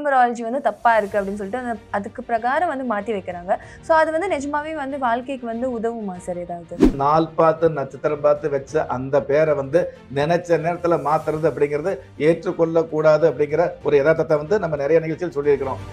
numerology வந்து தப்பாக இருக்குது அப்படின்னு சொல்லிட்டு அந்த அதுக்கு பிரகாரம் வந்து மாற்றி வைக்கிறாங்க ஸோ அது வந்து நிஜமாவே வந்து வாழ்க்கைக்கு வந்து உதவுமா சார் ஏதாவது நாள் பார்த்து நட்சத்திரம் பார்த்து வச்ச அந்த பேரை வந்து நினைச்ச நேரத்துல மாத்துறது அப்படிங்கிறது ஏற்றுக்கொள்ளக்கூடாது அப்படிங்கிற ஒரு யதார்த்தத்தை வந்து நம்ம நிறைய நிகழ்ச்சியில் சொல்லியிருக்கிறோம்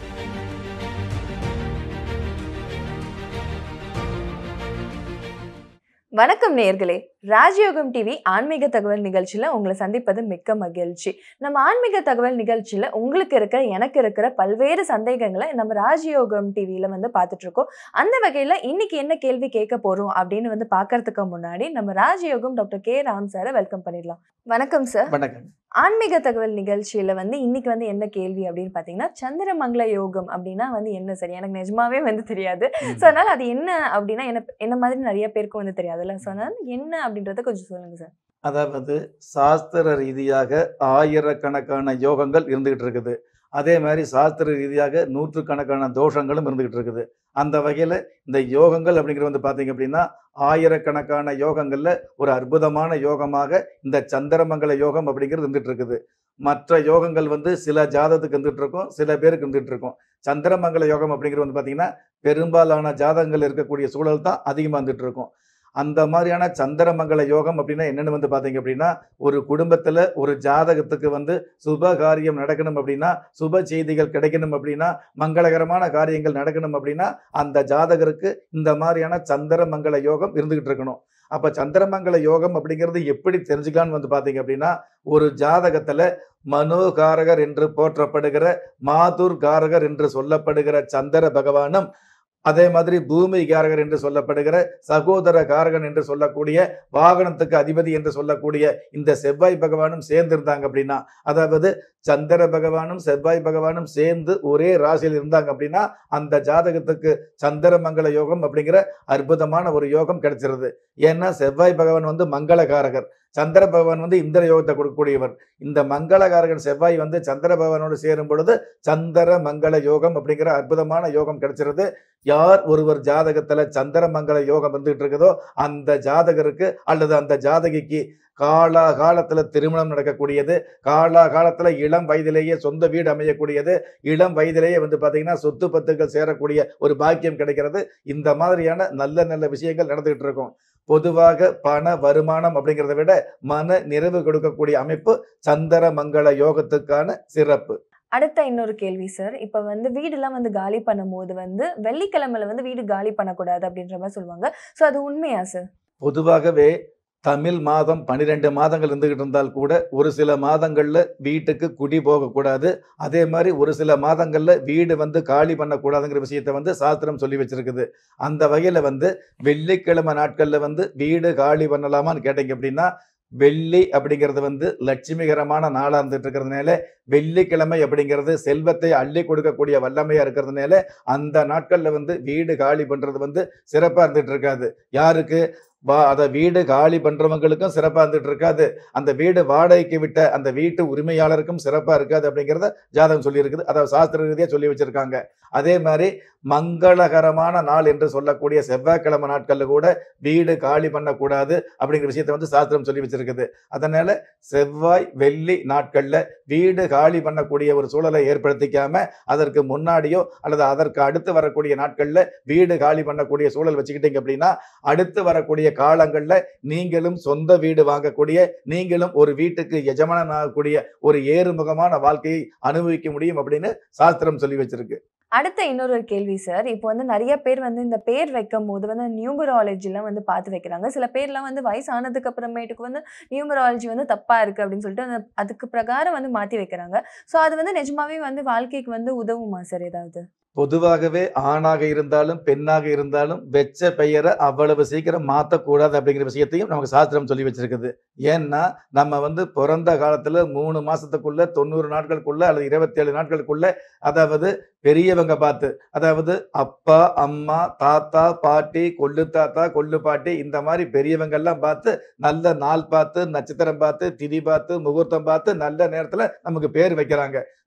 வணக்கம் நேயர்களே ராஜயோகம் டிவி ஆன்மீக தகவல் நிகழ்ச்சியில் உங்களை சந்திப்பது மிக்க மகிழ்ச்சி நம்ம ஆன்மீக தகவல் நிகழ்ச்சியில் உங்களுக்கு இருக்கிற எனக்கு இருக்கிற பல்வேறு சந்தேகங்களை நம்ம ராஜயோகம் டிவியில் வந்து பார்த்துட்டு இருக்கோம் அந்த வகையில் இன்னைக்கு என்ன கேள்வி கேட்க போகிறோம் அப்படின்னு வந்து பார்க்கறதுக்கு முன்னாடி நம்ம ராஜயோகம் டாக்டர் கே ராம் சாரை வெல்கம் பண்ணிடலாம் வணக்கம் சார் வணக்கம் ஆன்மீக தகவல் நிகழ்ச்சியில வந்து இன்னைக்கு வந்து என்ன கேள்வி அப்படின்னு பாத்தீங்கன்னா சந்திரமங்கல யோகம் அப்படின்னா வந்து என்ன சரி எனக்கு நிஜமாவே வந்து தெரியாது ஸோ அதனால அது என்ன அப்படின்னா என்ன என்ன மாதிரி நிறைய பேருக்கு வந்து தெரியாதுல்ல ஸோ அதனால என்ன அப்படின்றத கொஞ்சம் சொல்லுங்க சார் அதாவது சாஸ்திர ரீதியாக ஆயிரக்கணக்கான யோகங்கள் இருந்துகிட்டு இருக்குது அதே மாதிரி சாஸ்திர ரீதியாக நூற்றுக்கணக்கான தோஷங்களும் இருந்துகிட்டு இருக்குது அந்த வகையில் இந்த யோகங்கள் அப்படிங்கிறது வந்து பார்த்தீங்க அப்படின்னா ஆயிரக்கணக்கான யோகங்களில் ஒரு அற்புதமான யோகமாக இந்த சந்திரமங்கல யோகம் அப்படிங்கிறது இருந்துட்டு இருக்குது மற்ற யோகங்கள் வந்து சில ஜாதகத்துக்கு இருந்துட்டு இருக்கும் சில பேருக்கு இருந்துட்டு இருக்கும் சந்திரமங்கல யோகம் அப்படிங்கிறது வந்து பார்த்தீங்கன்னா பெரும்பாலான ஜாதகங்கள் இருக்கக்கூடிய சூழல் தான் அதிகமாக இருந்துட்டு இருக்கும் அந்த மாதிரியான சந்திரமங்கல யோகம் அப்படின்னா என்னன்னு வந்து பார்த்தீங்க அப்படின்னா ஒரு குடும்பத்தில் ஒரு ஜாதகத்துக்கு வந்து சுப காரியம் நடக்கணும் அப்படின்னா சுப செய்திகள் கிடைக்கணும் அப்படின்னா மங்களகரமான காரியங்கள் நடக்கணும் அப்படின்னா அந்த ஜாதகருக்கு இந்த மாதிரியான சந்திரமங்கல யோகம் இருந்துகிட்டு இருக்கணும் அப்ப சந்திரமங்கல யோகம் அப்படிங்கிறது எப்படி தெரிஞ்சுக்கலாம்னு வந்து பாத்தீங்க அப்படின்னா ஒரு ஜாதகத்துல மனோகாரகர் என்று போற்றப்படுகிற மாதுர் காரகர் என்று சொல்லப்படுகிற சந்திர பகவானும் அதே மாதிரி பூமி காரகர் என்று சொல்லப்படுகிற சகோதர காரகன் என்று சொல்லக்கூடிய வாகனத்துக்கு அதிபதி என்று சொல்லக்கூடிய இந்த செவ்வாய் பகவானும் சேர்ந்து இருந்தாங்க அப்படின்னா அதாவது சந்திர பகவானும் செவ்வாய் பகவானும் சேர்ந்து ஒரே ராசியில் இருந்தாங்க அப்படின்னா அந்த ஜாதகத்துக்கு சந்திரமங்கல யோகம் அப்படிங்கிற அற்புதமான ஒரு யோகம் கிடைச்சிருது ஏன்னா செவ்வாய் பகவான் வந்து மங்களகாரகர் சந்திர பகவான் வந்து இந்திர யோகத்தை கொடுக்கக்கூடியவர் இந்த மங்களகாரகன் செவ்வாய் வந்து சந்திர பகவானோடு சேரும் பொழுது சந்திர மங்கள யோகம் அப்படிங்கிற அற்புதமான யோகம் கிடைச்சிருது யார் ஒருவர் ஜாதகத்துல சந்திர மங்கள யோகம் வந்துகிட்டு இருக்குதோ அந்த ஜாதகருக்கு அல்லது அந்த ஜாதகிக்கு காலா காலத்துல திருமணம் நடக்கக்கூடியது காலா காலத்துல இளம் வயதிலேயே சொந்த வீடு அமையக்கூடியது இளம் வயதிலேயே வந்து பாத்தீங்கன்னா சொத்து பத்துக்கள் சேரக்கூடிய ஒரு பாக்கியம் கிடைக்கிறது இந்த மாதிரியான நல்ல நல்ல விஷயங்கள் நடந்துகிட்டு இருக்கும் பொதுவாக பண வருமானம் அப்படிங்கிறத விட மன நிறைவு கொடுக்கக்கூடிய அமைப்பு சந்திர மங்கள யோகத்துக்கான சிறப்பு அடுத்த இன்னொரு கேள்வி சார் இப்போ வந்து வீடெல்லாம் வந்து காலி பண்ணும்போது வந்து வெள்ளிக்கிழமையில வந்து வீடு காலி பண்ணக்கூடாது அப்படின்ற மாதிரி சொல்லுவாங்க ஸோ அது உண்மையா சார் பொதுவாகவே தமிழ் மாதம் பன்னிரெண்டு மாதங்கள் இருந்துகிட்டு இருந்தால் கூட ஒரு சில மாதங்கள்ல வீட்டுக்கு குடி போகக்கூடாது அதே மாதிரி ஒரு சில மாதங்கள்ல வீடு வந்து காலி பண்ணக்கூடாதுங்கிற விஷயத்தை வந்து சாஸ்திரம் சொல்லி வச்சிருக்குது அந்த வகையில வந்து வெள்ளிக்கிழமை நாட்கள்ல வந்து வீடு காலி பண்ணலாமான்னு கேட்டீங்க அப்படின்னா வெள்ளி அப்படிங்கிறது வந்து லட்சுமிகரமான நாளா இருந்துட்டு இருக்கிறதுனால வெள்ளிக்கிழமை அப்படிங்கிறது செல்வத்தை அள்ளி கொடுக்கக்கூடிய வல்லமையா இருக்கிறதுனால அந்த நாட்கள்ல வந்து வீடு காலி பண்றது வந்து சிறப்பா இருந்துட்டு இருக்காது யாருக்கு வா அதை வீடு காலி பண்றவங்களுக்கும் சிறப்பா இருந்துட்டு இருக்காது அந்த வீடு வாடகைக்கு விட்ட அந்த வீட்டு உரிமையாளருக்கும் சிறப்பா இருக்காது அப்படிங்கிறத ஜாதகம் சொல்லி இருக்குது அதாவது சாஸ்திர ரீதியா சொல்லி வச்சிருக்காங்க அதே மாதிரி மங்களகரமான நாள் என்று சொல்லக்கூடிய செவ்வாய்க்கிழமை நாட்கள்ல கூட வீடு காலி பண்ணக்கூடாது அப்படிங்கிற விஷயத்தை வந்து சாஸ்திரம் சொல்லி வச்சிருக்குது அதனால செவ்வாய் வெள்ளி நாட்கள்ல வீடு காலி பண்ணக்கூடிய ஒரு சூழலை ஏற்படுத்திக்காம அதற்கு முன்னாடியோ அல்லது அதற்கு அடுத்து வரக்கூடிய நாட்கள்ல வீடு காலி பண்ணக்கூடிய சூழல் வச்சுக்கிட்டீங்க அப்படின்னா அடுத்து வரக்கூடிய காலங்கள்ல நீங்களும் சொந்த வீடு வாங்கக்கூடிய நீங்களும் ஒரு வீட்டுக்கு எஜமானன் ஆகக்கூடிய ஒரு ஏறுமுகமான வாழ்க்கையை அனுபவிக்க முடியும் அப்படின்னு சாஸ்திரம் சொல்லி வச்சிருக்கு அடுத்த இன்னொரு கேள்வி சார் இப்போ வந்து நிறைய பேர் வந்து இந்த பேர் வைக்கும் போது வந்து நியூமராலஜிலாம் வந்து பார்த்து வைக்கிறாங்க சில பேர்லாம் வந்து வயசானதுக்கு அப்புறமேட்டுக்கு வந்து நியூமராலஜி வந்து தப்பாக இருக்குது அப்படின்னு சொல்லிட்டு அந்த அதுக்கு பிரகாரம் வந்து மாற்றி வைக்கிறாங்க ஸோ அது வந்து நிஜமாவே வந்து வாழ்க்கைக்கு வந்து உதவுமா சார் ஏதாவது பொதுவாகவே ஆணாக இருந்தாலும் பெண்ணாக இருந்தாலும் வெச்ச பெயரை அவ்வளவு சீக்கிரம் மாற்றக்கூடாது அப்படிங்கிற விஷயத்தையும் நமக்கு சாஸ்திரம் சொல்லி வச்சிருக்குது ஏன்னா நம்ம வந்து பிறந்த காலத்துல மூணு மாசத்துக்குள்ள தொண்ணூறு நாட்களுக்குள்ள அல்லது இருபத்தேழு நாட்களுக்குள்ள அதாவது பெரியவங்க பார்த்து அதாவது அப்பா அம்மா தாத்தா பாட்டி கொள்ளு தாத்தா கொள்ளு பாட்டி இந்த மாதிரி பெரியவங்க எல்லாம் பார்த்து நல்ல நாள் பார்த்து நட்சத்திரம் பார்த்து திதி பார்த்து முகூர்த்தம் பார்த்து நல்ல நேரத்துல நமக்கு பேர் வைக்கிறாங்க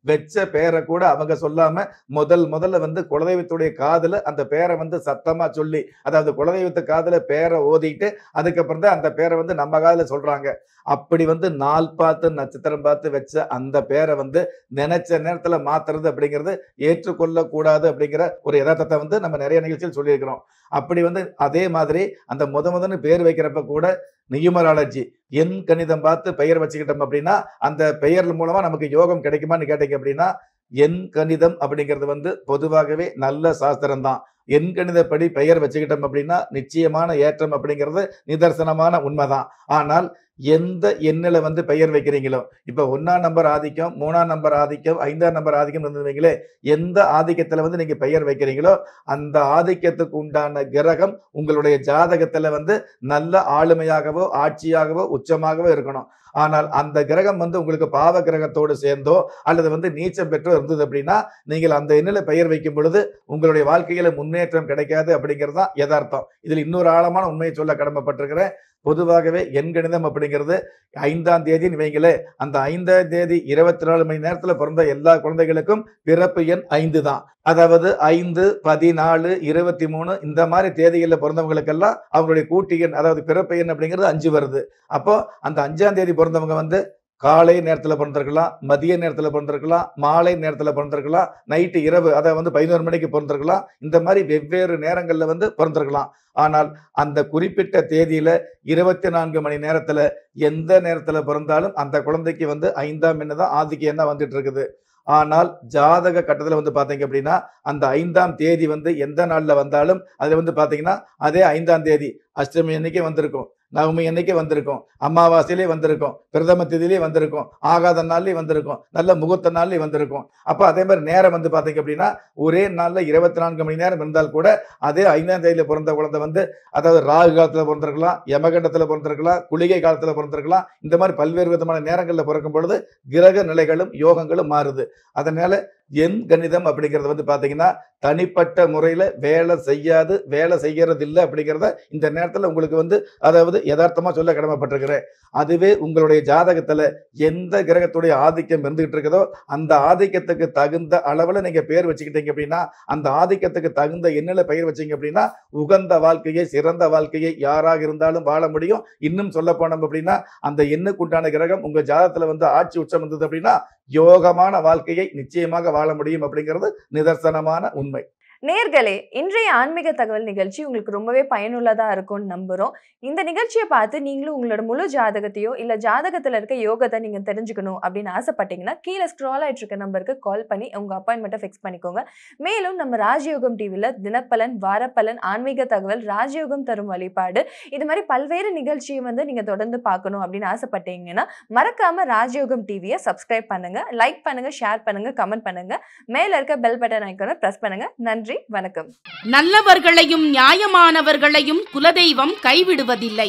வச்ச பேரை கூட அவங்க சொல்லாம முதல் முதல்ல வந்து குலதெய்வத்துடைய காதுல அந்த பேரை வந்து சத்தமா சொல்லி அதாவது குலதெய்வத்து காதுல பேரை ஓதிட்டு அதுக்கப்புறம் தான் அந்த பேரை வந்து நம்ம காதுல சொல்றாங்க அப்படி வந்து நாள் பார்த்து நட்சத்திரம் பார்த்து வச்ச அந்த பேரை வந்து நினைச்ச நேரத்துல மாத்துறது அப்படிங்கிறது ஏற்றுக்கொள்ளக்கூடாது அப்படிங்கிற ஒரு யதார்த்தத்தை வந்து நம்ம நிறைய நிகழ்ச்சியில் சொல்லியிருக்கிறோம் அப்படி வந்து அதே மாதிரி அந்த முத முதன்னு பேர் வைக்கிறப்ப கூட நியூமராலஜி எண் கணிதம் பார்த்து பெயர் வச்சுக்கிட்டோம் அப்படின்னா அந்த பெயர் மூலமா நமக்கு யோகம் கிடைக்குமான்னு கேட்டீங்க அப்படின்னா எண் கணிதம் அப்படிங்கிறது வந்து பொதுவாகவே நல்ல சாஸ்திரம் தான் எண் கணிதப்படி பெயர் வச்சுக்கிட்டோம் அப்படின்னா நிச்சயமான ஏற்றம் அப்படிங்கிறது நிதர்சனமான உண்மைதான் ஆனால் எந்த எண்ணில் வந்து பெயர் வைக்கிறீங்களோ இப்போ ஒன்னாம் நம்பர் ஆதிக்கம் மூணாம் நம்பர் ஆதிக்கம் ஐந்தாம் நம்பர் ஆதிக்கம் இருந்தீங்களே எந்த ஆதிக்கத்துல வந்து நீங்க பெயர் வைக்கிறீங்களோ அந்த ஆதிக்கத்துக்கு உண்டான கிரகம் உங்களுடைய ஜாதகத்துல வந்து நல்ல ஆளுமையாகவோ ஆட்சியாகவோ உச்சமாகவோ இருக்கணும் ஆனால் அந்த கிரகம் வந்து உங்களுக்கு பாவ கிரகத்தோடு சேர்ந்தோ அல்லது வந்து நீச்சம் பெற்றோ இருந்தது அப்படின்னா நீங்கள் அந்த எண்ணில் பெயர் வைக்கும் பொழுது உங்களுடைய வாழ்க்கையில முன்னேற்றம் கிடைக்காது அப்படிங்கிறது தான் யதார்த்தம் இதில் இன்னொரு ஆழமான உண்மையை சொல்ல கடமைப்பட்டிருக்கிறேன் பொதுவாகவே எண் கணிதம் அப்படிங்கிறது ஐந்தாம் தேதின்னு வைங்களே அந்த ஐந்தாம் தேதி இருபத்தி நாலு மணி நேரத்துல பிறந்த எல்லா குழந்தைகளுக்கும் பிறப்பு எண் ஐந்து தான் அதாவது ஐந்து பதினாலு இருபத்தி மூணு இந்த மாதிரி தேதிகளில் பிறந்தவங்களுக்கெல்லாம் அவங்களுடைய கூட்டு எண் அதாவது பிறப்பு எண் அப்படிங்கிறது அஞ்சு வருது அப்போ அந்த அஞ்சாம் தேதி பிறந்தவங்க வந்து காலை நேரத்தில் பிறந்திருக்கலாம் மதிய நேரத்தில் பிறந்திருக்கலாம் மாலை நேரத்தில் பிறந்திருக்கலாம் நைட்டு இரவு அதை வந்து பதினோரு மணிக்கு பிறந்திருக்கலாம் இந்த மாதிரி வெவ்வேறு நேரங்களில் வந்து பிறந்திருக்கலாம் ஆனால் அந்த குறிப்பிட்ட தேதியில இருபத்தி நான்கு மணி நேரத்துல எந்த நேரத்துல பிறந்தாலும் அந்த குழந்தைக்கு வந்து ஐந்தாம் எண்ணு தான் ஆதிக்க எண்ணா வந்துட்டு இருக்குது ஆனால் ஜாதக கட்டத்துல வந்து பாத்தீங்க அப்படின்னா அந்த ஐந்தாம் தேதி வந்து எந்த நாள்ல வந்தாலும் அதுல வந்து பாத்தீங்கன்னா அதே ஐந்தாம் தேதி அஷ்டமி அன்னைக்கு வந்திருக்கும் நவமி அன்னைக்கு வந்திருக்கும் அமாவாசையிலே வந்திருக்கும் பிரதம திதியிலே வந்திருக்கும் ஆகாத நாள்லயே வந்திருக்கும் நல்ல முகூர்த்த நாள்லயே வந்திருக்கும் அப்போ அதே மாதிரி நேரம் வந்து பாத்தீங்க அப்படின்னா ஒரே நாள்ல இருபத்தி நான்கு மணி நேரம் இருந்தால் கூட அதே ஐந்தாம் தேதியில பிறந்த குழந்தை வந்து அதாவது ராகு காலத்துல பிறந்திருக்கலாம் யமகண்டத்துல பிறந்திருக்கலாம் குளிகை காலத்துல பிறந்திருக்கலாம் இந்த மாதிரி பல்வேறு விதமான நேரங்கள்ல பிறக்கும் பொழுது கிரக நிலைகளும் யோகங்களும் மாறுது அதனால எண் கணிதம் அப்படிங்கிறது வந்து பாத்தீங்கன்னா தனிப்பட்ட முறையில வேலை செய்யாது வேலை செய்யறது இல்லை அப்படிங்கிறத இந்த நேரத்துல உங்களுக்கு வந்து அதாவது யதார்த்தமா சொல்ல கடமைப்பட்டிருக்கிறேன் அதுவே உங்களுடைய ஜாதகத்துல எந்த கிரகத்துடைய ஆதிக்கம் இருந்துகிட்டு இருக்குதோ அந்த ஆதிக்கத்துக்கு தகுந்த அளவுல நீங்க பேர் வச்சுக்கிட்டீங்க அப்படின்னா அந்த ஆதிக்கத்துக்கு தகுந்த எண்ணில பெயர் வச்சீங்க அப்படின்னா உகந்த வாழ்க்கையை சிறந்த வாழ்க்கையை யாராக இருந்தாலும் வாழ முடியும் இன்னும் சொல்ல போனோம் அப்படின்னா அந்த எண்ணுக்குண்டான கிரகம் உங்க ஜாதகத்துல வந்து ஆட்சி உச்சம் இருந்தது அப்படின்னா யோகமான வாழ்க்கையை நிச்சயமாக வாழ முடியும் அப்படிங்கிறது நிதர்சனமான உண்மை நேர்களே இன்றைய ஆன்மீக தகவல் நிகழ்ச்சி உங்களுக்கு ரொம்பவே பயனுள்ளதா இருக்கும்னு நம்புறோம் இந்த நிகழ்ச்சியை பார்த்து நீங்களும் உங்களோட முழு ஜாதகத்தையோ இல்ல ஜாதகத்துல இருக்க யோகத்தை நீங்க தெரிஞ்சுக்கணும் அப்படின்னு ஆசைப்பட்டீங்கன்னா கீழே ஸ்க்ரால் ஆயிட்டு இருக்க நம்பருக்கு கால் பண்ணி உங்க அப்பாயின்மெண்ட்டை ஃபிக்ஸ் பண்ணிக்கோங்க மேலும் நம்ம ராஜயோகம் டிவில தினப்பலன் வாரப்பலன் ஆன்மீக தகவல் ராஜயோகம் தரும் வழிபாடு இது மாதிரி பல்வேறு நிகழ்ச்சியை வந்து நீங்க தொடர்ந்து பார்க்கணும் அப்படின்னு ஆசைப்பட்டீங்கன்னா மறக்காம ராஜயோகம் டிவியை சப்ஸ்கிரைப் பண்ணுங்க லைக் பண்ணுங்க ஷேர் பண்ணுங்க கமெண்ட் பண்ணுங்க மேல இருக்க பெல் பட்டன் ஐக்கானை பிரஸ் பண்ணுங்க நன்றி வணக்கம் நல்லவர்களையும் நியாயமானவர்களையும் குலதெய்வம் கைவிடுவதில்லை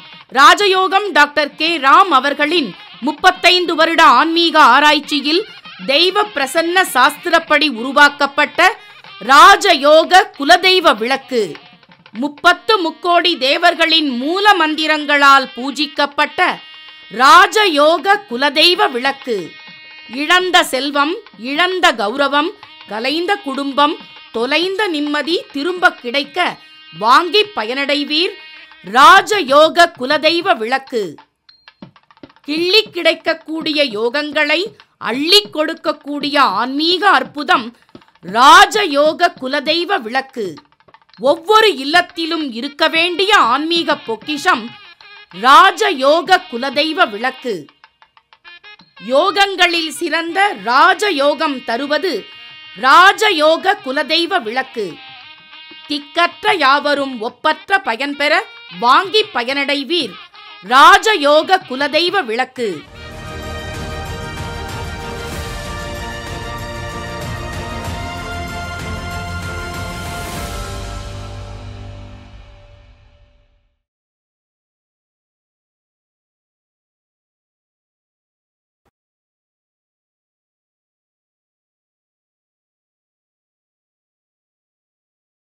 ராஜயோகம் டாக்டர் கே ராம் அவர்களின் முப்பத்தைந்து வருட ஆன்மீக ஆராய்ச்சியில் தெய்வ பிரசன்ன சாஸ்திரப்படி உருவாக்கப்பட்ட ராஜயோக குலதெய்வ விளக்கு முப்பத்து முக்கோடி தேவர்களின் மூல மந்திரங்களால் பூஜிக்கப்பட்ட ராஜயோக குலதெய்வ விளக்கு இழந்த செல்வம் இழந்த கௌரவம் கலைந்த குடும்பம் தொலைந்த நிம்மதி திரும்ப கிடைக்க வாங்கி பயனடைவீர் ராஜயோக குலதெய்வ விளக்கு கிள்ளி கிடைக்கக்கூடிய யோகங்களை அள்ளி கொடுக்கக்கூடிய ஆன்மீக அற்புதம் ராஜயோக குலதெய்வ விளக்கு ஒவ்வொரு இல்லத்திலும் இருக்க வேண்டிய ஆன்மீக பொக்கிஷம் ராஜயோக குலதெய்வ விளக்கு யோகங்களில் சிறந்த ராஜயோகம் தருவது ராஜயோக குலதெய்வ விளக்கு திக்கற்ற யாவரும் ஒப்பற்ற பயன்பெற வாங்கி பயனடைவீர் ராஜயோக குலதெய்வ விளக்கு